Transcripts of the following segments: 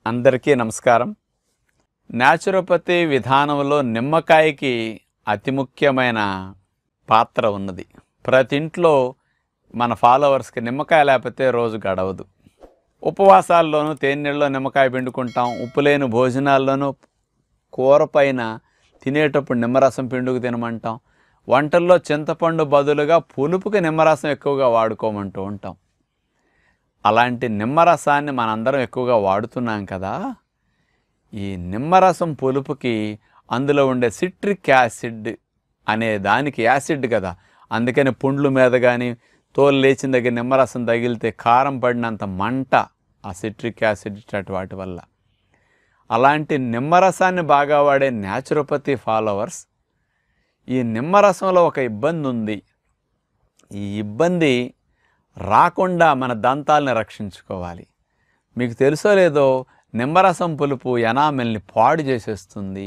అందరికీ నమస్కారం న్యాచురోపతి విధానంలో నిమ్మకాయకి అతి ముఖ్యమైన పాత్ర ఉన్నది ప్రతి ఇంట్లో మన ఫాలోవర్స్కి నిమ్మకాయ లేకపోతే రోజు గడవదు ఉపవాసాల్లోనూ తేనెల్లో నిమ్మకాయ పిండుకుంటాం ఉప్పు లేని భోజనాల్లోనూ కూర పైన తినేటప్పుడు నిమ్మరసం పిండుకు తినమంటాం వంటల్లో చింతపండు బదులుగా పులుపుకి నిమ్మరసం ఎక్కువగా వాడుకోమంటూ ఉంటాం అలాంటి నిమ్మరసాన్ని మనందరం ఎక్కువగా వాడుతున్నాం కదా ఈ నిమ్మరసం పులుపుకి అందులో ఉండే సిట్రిక్ యాసిడ్ అనే దానికి యాసిడ్ కదా అందుకని పుండ్ల మీద కానీ తోలు లేచిన దగ్గర నిమ్మరసం తగిలితే కారం పడినంత మంట ఆ సిట్రిక్ యాసిడ్ ఇట్లాంటి వాటి వల్ల అలాంటి నిమ్మరసాన్ని బాగా వాడే న్యాచురోపతి ఫాలోవర్స్ ఈ నిమ్మరసంలో ఒక ఇబ్బంది ఉంది ఈ ఇబ్బంది రాకుండా మన దంతాలని రక్షించుకోవాలి మీకు తెలుసో లేదో నిమ్మరసం పులుపు ఎనామిల్ని పాడు చేసేస్తుంది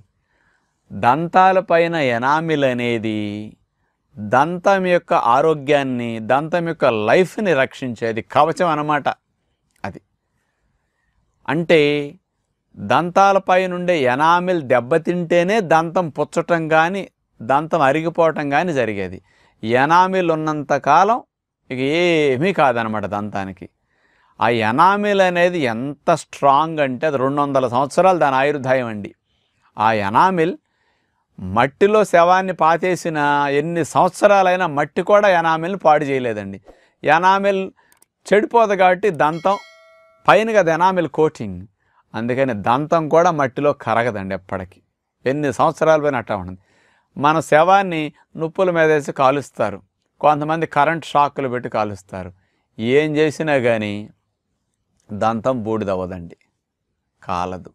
దంతాలపైన ఎనామిల్ అనేది దంతం యొక్క ఆరోగ్యాన్ని దంతం యొక్క లైఫ్ని రక్షించేది కవచం అన్నమాట అది అంటే దంతాలపై నుండే ఎనామిల్ దెబ్బతింటేనే దంతం పుచ్చటం కానీ దంతం అరిగిపోవటం కానీ జరిగేది ఎనామిల్ ఉన్నంత కాలం ఇక ఏమీ కాదనమాట దంతానికి ఆ ఎనామిల్ అనేది ఎంత స్ట్రాంగ్ అంటే అది రెండు వందల సంవత్సరాలు దాని ఆయుర్దాయం అండి ఆ ఎనామిల్ మట్టిలో శవాన్ని పాతేసిన ఎన్ని సంవత్సరాలైనా మట్టి కూడా ఎనామిల్ని పాడు చేయలేదండి ఎనామిల్ చెడిపోదు కాబట్టి దంతం పైన కదా ఎనామిల్ కోటింగ్ అందుకని దంతం కూడా మట్టిలో కరగదండి ఎప్పటికీ ఎన్ని సంవత్సరాల పైన అట్టా ఉంటుంది మన శవాన్ని నుప్పుల మీద వేసి కాలుస్తారు కొంతమంది కరెంట్ షాకులు పెట్టి కాలుస్తారు ఏం చేసినా కానీ దంతం బూడిదవ్వదండి కాలదు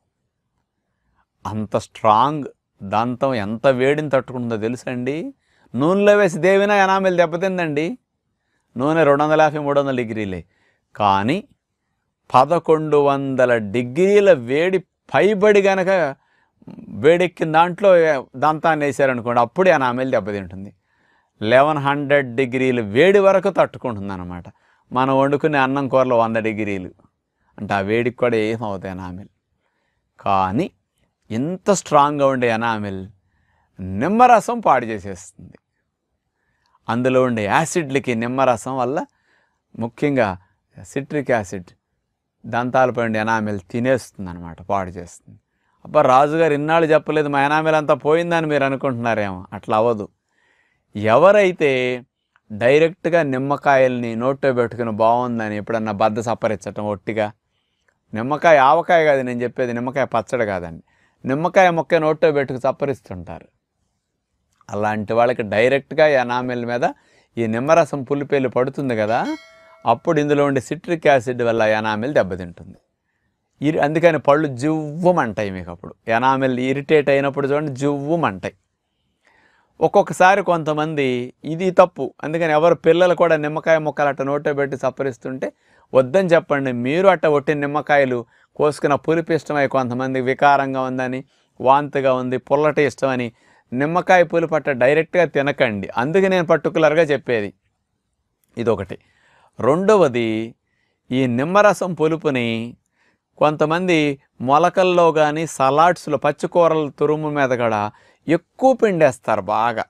అంత స్ట్రాంగ్ దంతం ఎంత వేడిని తట్టుకుంటుందో తెలుసండి నూనెలో వేసి దేవినా ఎనామిల్ దెబ్బతిందండి నూనె రెండు వందల యాభై మూడు వందల డిగ్రీలే కానీ పదకొండు వందల డిగ్రీల వేడి పైబడి గనక వేడెక్కిన దాంట్లో దంతాన్ని వేసారనుకోండి అప్పుడు ఎనామిల్ దెబ్బతింటుంది లెవెన్ హండ్రెడ్ డిగ్రీలు వేడి వరకు తట్టుకుంటుంది అనమాట మనం వండుకునే అన్నం కూరలో వంద డిగ్రీలు అంటే ఆ వేడికి కూడా ఏమవుతాయి ఎనామిల్ కానీ ఇంత స్ట్రాంగ్గా ఉండే ఎనామిల్ నిమ్మరసం పాడు చేసేస్తుంది అందులో ఉండే యాసిడ్లకి నిమ్మరసం వల్ల ముఖ్యంగా సిట్రిక్ యాసిడ్ దంతాలపై ఉండే ఎనామిల్ తినేస్తుంది అనమాట పాడు చేస్తుంది అబ్బా రాజుగారు ఇన్నాళ్ళు చెప్పలేదు మా ఎనామిల్ అంతా పోయిందని మీరు అనుకుంటున్నారేమో అట్లా అవ్వదు ఎవరైతే డైరెక్ట్గా నిమ్మకాయల్ని నోట్లో పెట్టుకుని బాగుందని ఎప్పుడన్నా బద్ద సప్పరించటం ఒట్టిగా నిమ్మకాయ ఆవకాయ కాదు నేను చెప్పేది నిమ్మకాయ పచ్చడి కాదండి నిమ్మకాయ మొక్క నోట్లో పెట్టుకు చప్పరిస్తుంటారు అలాంటి వాళ్ళకి డైరెక్ట్గా ఎనామిల్ మీద ఈ నిమ్మరసం పులిపేలు పడుతుంది కదా అప్పుడు ఇందులో ఉండే సిట్రిక్ యాసిడ్ వల్ల ఎనామిల్ దెబ్బతింటుంది ఇరి అందుకని పళ్ళు జివ్వమంటాయి మీకు అప్పుడు ఎనామిల్ ఇరిటేట్ అయినప్పుడు చూడండి జివ్వమంటాయి ఒక్కొక్కసారి కొంతమంది ఇది తప్పు అందుకని ఎవరు పిల్లలు కూడా నిమ్మకాయ ముక్కలు అట్ట నోట్లో పెట్టి సప్పరిస్తుంటే వద్దని చెప్పండి మీరు అట్ట ఒట్టి నిమ్మకాయలు కోసుకున్న పులిపి ఇష్టమై కొంతమంది వికారంగా ఉందని వాంతిగా ఉంది పుల్లటి ఇష్టమని నిమ్మకాయ పులుపు అట్ట డైరెక్ట్గా తినకండి అందుకే నేను పర్టికులర్గా చెప్పేది ఇదొకటి రెండవది ఈ నిమ్మరసం పులుపుని కొంతమంది మొలకల్లో కానీ సలాడ్స్లో పచ్చికూరల తురుము మీద కూడా ఎక్కువ పిండేస్తారు బాగా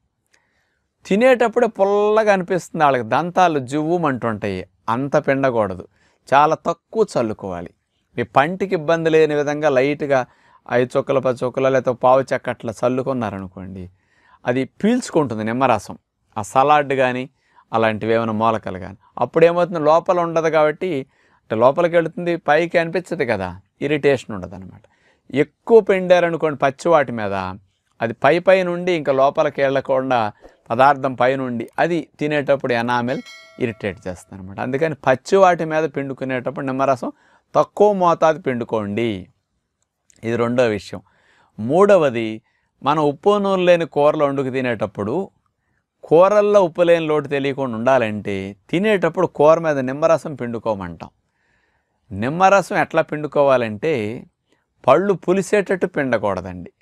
తినేటప్పుడే పుల్లగా అనిపిస్తుంది వాళ్ళకి దంతాలు జువ్వుమంటుంటాయి అంత పిండకూడదు చాలా తక్కువ చల్లుకోవాలి మీ పంటికి ఇబ్బంది లేని విధంగా లైట్గా ఐదు చుక్కలు పది చుక్కలు లేకపోతే పావు చెక్క అట్లా చల్లుకున్నారనుకోండి అది పీల్చుకుంటుంది నిమ్మరసం ఆ సలాడ్ కానీ అలాంటివి ఏమైనా మూలకలు కానీ అప్పుడు ఏమవుతుంది లోపల ఉండదు కాబట్టి అంటే లోపలికి వెళుతుంది పైకి అనిపించదు కదా ఇరిటేషన్ ఉండదు అనమాట ఎక్కువ పిండారనుకోండి పచ్చి వాటి మీద అది పై పై నుండి ఇంకా లోపలికి వెళ్ళకుండా పదార్థం పై నుండి అది తినేటప్పుడు ఎనామెల్ ఇరిటేట్ చేస్తుంది అనమాట అందుకని పచ్చి వాటి మీద పిండుకునేటప్పుడు నిమ్మరసం తక్కువ మోతాదు పిండుకోండి ఇది రెండో విషయం మూడవది మనం ఉప్పు నూనె లేని కూరలు వండుకు తినేటప్పుడు కూరల్లో ఉప్పు లేని లోటు తెలియకుండా ఉండాలంటే తినేటప్పుడు కూర మీద నిమ్మరసం పిండుకోమంటాం నిమ్మరసం ఎట్లా పిండుకోవాలంటే పళ్ళు పులిసేటట్టు పిండకూడదండి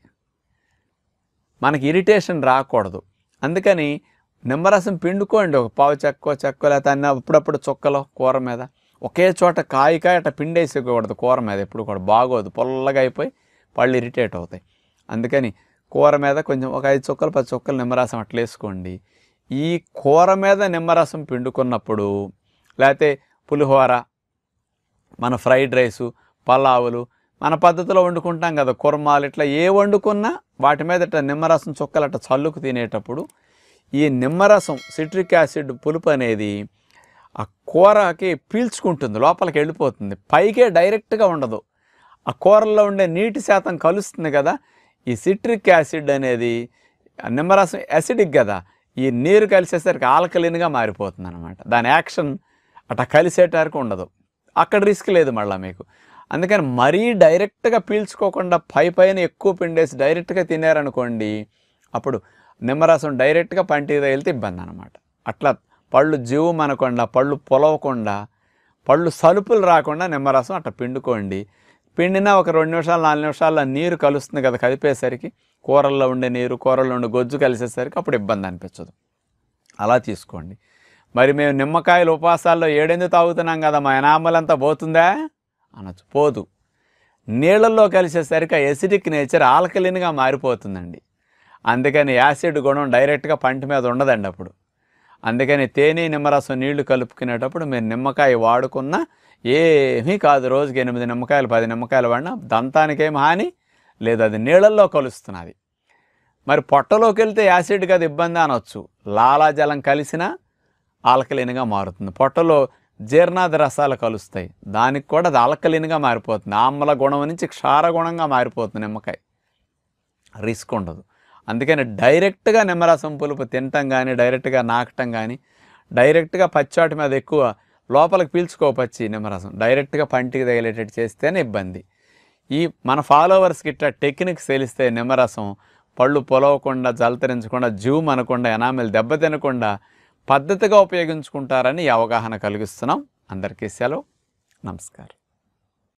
మనకి ఇరిటేషన్ రాకూడదు అందుకని నిమ్మరసం పిండుకోండి ఒక పావు చెక్కో చెక్కో లేకపోతే అన్న అప్పుడప్పుడు చుక్కలో కూర మీద ఒకే చోట కాయ కాయ అట్ట పిండేసుకోకూడదు కూర మీద ఎప్పుడు కూడా బాగోదు పొల్లగా అయిపోయి పళ్ళు ఇరిటేట్ అవుతాయి అందుకని కూర మీద కొంచెం ఒక ఐదు చుక్కలు పది చుక్కలు నిమ్మరసం అట్లా వేసుకోండి ఈ కూర మీద నిమ్మరసం పిండుకున్నప్పుడు లేకపోతే పులిహోర మన ఫ్రైడ్ రైసు పలావులు మన పద్ధతిలో వండుకుంటాం కదా కుర్మాలు ఇట్లా ఏ వండుకున్నా వాటి మీద ఇట్లా నిమ్మరసం చుక్కలు అట్లా చల్లుకు తినేటప్పుడు ఈ నిమ్మరసం సిట్రిక్ యాసిడ్ పులుపు అనేది ఆ కూరకి పీల్చుకుంటుంది లోపలికి వెళ్ళిపోతుంది పైకే డైరెక్ట్గా ఉండదు ఆ కూరల్లో ఉండే నీటి శాతం కలుస్తుంది కదా ఈ సిట్రిక్ యాసిడ్ అనేది ఆ నిమ్మరసం యాసిడిక్ కదా ఈ నీరు కలిసేసరికి ఆల్కలిన్గా మారిపోతుంది అనమాట దాని యాక్షన్ అట్లా కలిసేటరకు ఉండదు అక్కడ రిస్క్ లేదు మళ్ళీ మీకు అందుకని మరీ డైరెక్ట్గా పీల్చుకోకుండా పై పైన ఎక్కువ పిండేసి డైరెక్ట్గా తినారనుకోండి అప్పుడు నిమ్మరసం డైరెక్ట్గా పంటికి తగిలితే ఇబ్బంది అనమాట అట్లా పళ్ళు జీవం అనకుండా పళ్ళు పొలవకుండా పళ్ళు సలుపులు రాకుండా నిమ్మరసం అట్లా పిండుకోండి పిండినా ఒక రెండు నిమిషాలు నాలుగు నిమిషాల్లో నీరు కలుస్తుంది కదా కలిపేసరికి కూరల్లో ఉండే నీరు కూరల్లో ఉండే గొజ్జు కలిసేసరికి అప్పుడు ఇబ్బంది అనిపించదు అలా తీసుకోండి మరి మేము నిమ్మకాయలు ఉపవాసాల్లో ఏడెందుకు తాగుతున్నాం కదా మా ఎనామలంతా పోతుందా అనొచ్చు పోదు నీళ్ళల్లో కలిసేసరికి ఆ ఎసిడిక్ నేచర్ ఆల్కలిన్గా మారిపోతుందండి అందుకని యాసిడ్ గుణం డైరెక్ట్గా పంట మీద ఉండదండి అప్పుడు అందుకని తేనె నిమ్మరసం నీళ్లు కలుపుకునేటప్పుడు మీరు నిమ్మకాయ వాడుకున్నా ఏమీ కాదు రోజుకి ఎనిమిది నిమ్మకాయలు పది నిమ్మకాయలు వాడినా దంతానికేం హాని లేదు అది నీళ్ళల్లో కలుస్తున్నది మరి పొట్టలోకి వెళ్తే యాసిడ్ కదా ఇబ్బంది అనొచ్చు లాలాజలం కలిసినా ఆల్కలీన్గా మారుతుంది పొట్టలో జీర్ణాది రసాలు కలుస్తాయి దానికి కూడా అది ఆల్కలీన్గా మారిపోతుంది ఆమ్ల గుణం నుంచి క్షార గుణంగా మారిపోతుంది నిమ్మకాయ రిస్క్ ఉండదు అందుకని డైరెక్ట్గా నిమ్మరసం పులుపు తినటం కానీ డైరెక్ట్గా నాకటం కానీ డైరెక్ట్గా పచ్చాటి మీద ఎక్కువ లోపలికి పీల్చుకో పచ్చి నిమ్మరసం డైరెక్ట్గా పంటికి తగిలేటట్టు చేస్తేనే ఇబ్బంది ఈ మన ఫాలోవర్స్కి ఇట్లా టెక్నిక్స్ తెలిస్తే నిమ్మరసం పళ్ళు పొలవకుండా జలతరించకుండా జూమ్ అనకుండా ఎనామిల్ దెబ్బతినకుండా పద్ధతిగా ఉపయోగించుకుంటారని ఈ అవగాహన కలిగిస్తున్నాం అందరికీ సెలవు నమస్కారం